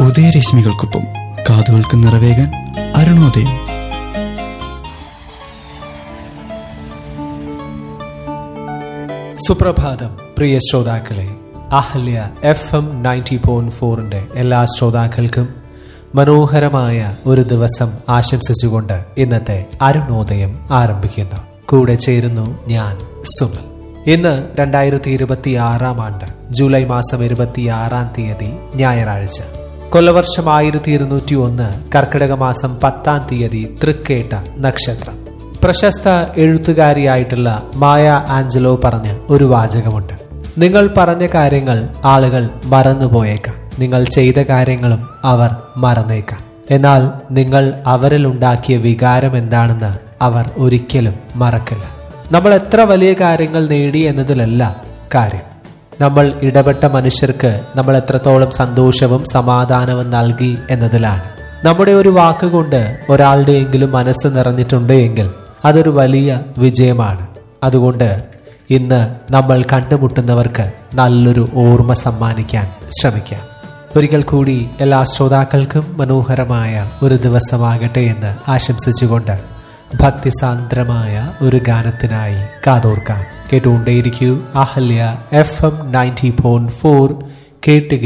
ഉദയരശ്മികൾക്കൊപ്പം കാതുകൾക്ക് നിറവേകാൻ അരുണോദയം സുപ്രഭാതം പ്രിയ ശ്രോതാക്കളെ അഹല്യ എഫ് എം നയൻറ്റി പോയിന്റ് ഫോറിന്റെ എല്ലാ ശ്രോതാക്കൾക്കും മനോഹരമായ ഒരു ദിവസം ആശംസിച്ചുകൊണ്ട് ഇന്നത്തെ അരുണോദയം ആരംഭിക്കുന്നു കൂടെ ചേരുന്നു ഞാൻ സുമൽ ഇന്ന് രണ്ടായിരത്തി ഇരുപത്തി ആറാം ആണ്ട് ജൂലൈ മാസം ഇരുപത്തി ആറാം തീയതി ഞായറാഴ്ച കൊല്ലവർഷം ആയിരത്തി ഇരുന്നൂറ്റി ഒന്ന് കർക്കിടക മാസം പത്താം തീയതി തൃക്കേട്ട നക്ഷത്രം പ്രശസ്ത എഴുത്തുകാരിയായിട്ടുള്ള മായ ആഞ്ചലോ പറഞ്ഞ ഒരു വാചകമുണ്ട് നിങ്ങൾ പറഞ്ഞ കാര്യങ്ങൾ ആളുകൾ മറന്നുപോയേക്കാം നിങ്ങൾ ചെയ്ത കാര്യങ്ങളും അവർ മറന്നേക്കാം എന്നാൽ നിങ്ങൾ അവരിൽ ഉണ്ടാക്കിയ വികാരം എന്താണെന്ന് അവർ ഒരിക്കലും മറക്കില്ല നമ്മൾ എത്ര വലിയ കാര്യങ്ങൾ നേടി എന്നതിലല്ല കാര്യം നമ്മൾ ഇടപെട്ട മനുഷ്യർക്ക് നമ്മൾ എത്രത്തോളം സന്തോഷവും സമാധാനവും നൽകി എന്നതിലാണ് നമ്മുടെ ഒരു വാക്കുകൊണ്ട് ഒരാളുടെയെങ്കിലും മനസ്സ് നിറഞ്ഞിട്ടുണ്ട് എങ്കിൽ അതൊരു വലിയ വിജയമാണ് അതുകൊണ്ട് ഇന്ന് നമ്മൾ കണ്ടുമുട്ടുന്നവർക്ക് നല്ലൊരു ഓർമ്മ സമ്മാനിക്കാൻ ശ്രമിക്കാം ഒരിക്കൽ കൂടി എല്ലാ ശ്രോതാക്കൾക്കും മനോഹരമായ ഒരു ദിവസമാകട്ടെ എന്ന് ആശംസിച്ചുകൊണ്ട് ഭക്തിസാന്ദ്രമായ ഒരു ഗാനത്തിനായി കാതോർക്കാം കേട്ടുകൊണ്ടേയിരിക്കൂ Ahalya FM ninety point four ഫോർ കേട്ടുക